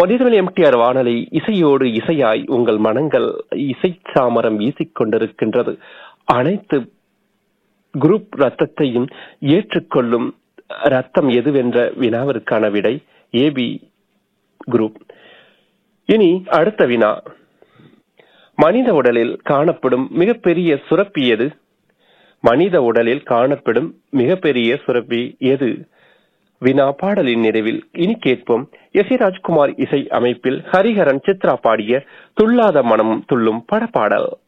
மனிதவன் MTR வானொலி இசையோடு இசையாய் உங்கள் மனங்கள் இசை சாமரம் வீசிக்கொண்டிருக்கின்றது அனைத்து குரூப் ரத்தத்தையும் ஏற்றுக்கொள்ளும் ரத்தம் எதுவென்ற வினாவிற்கான விடை ஏபி குரூப் இனி அடுத்த வினா மனித உடலில் காணப்படும் மிகப்பெரிய சுரப்பி எது மனித உடலில் காணப்படும் மிகப்பெரிய சுரப்பி எது வினா பாடலின் நிறைவில் இனி கேட்போம் எஸ் ஏ ராஜ்குமார் இசை அமைப்பில் ஹரிஹரன் சித்ரா பாடிய துள்ளாத மனம் துள்ளும் படப்பாடல்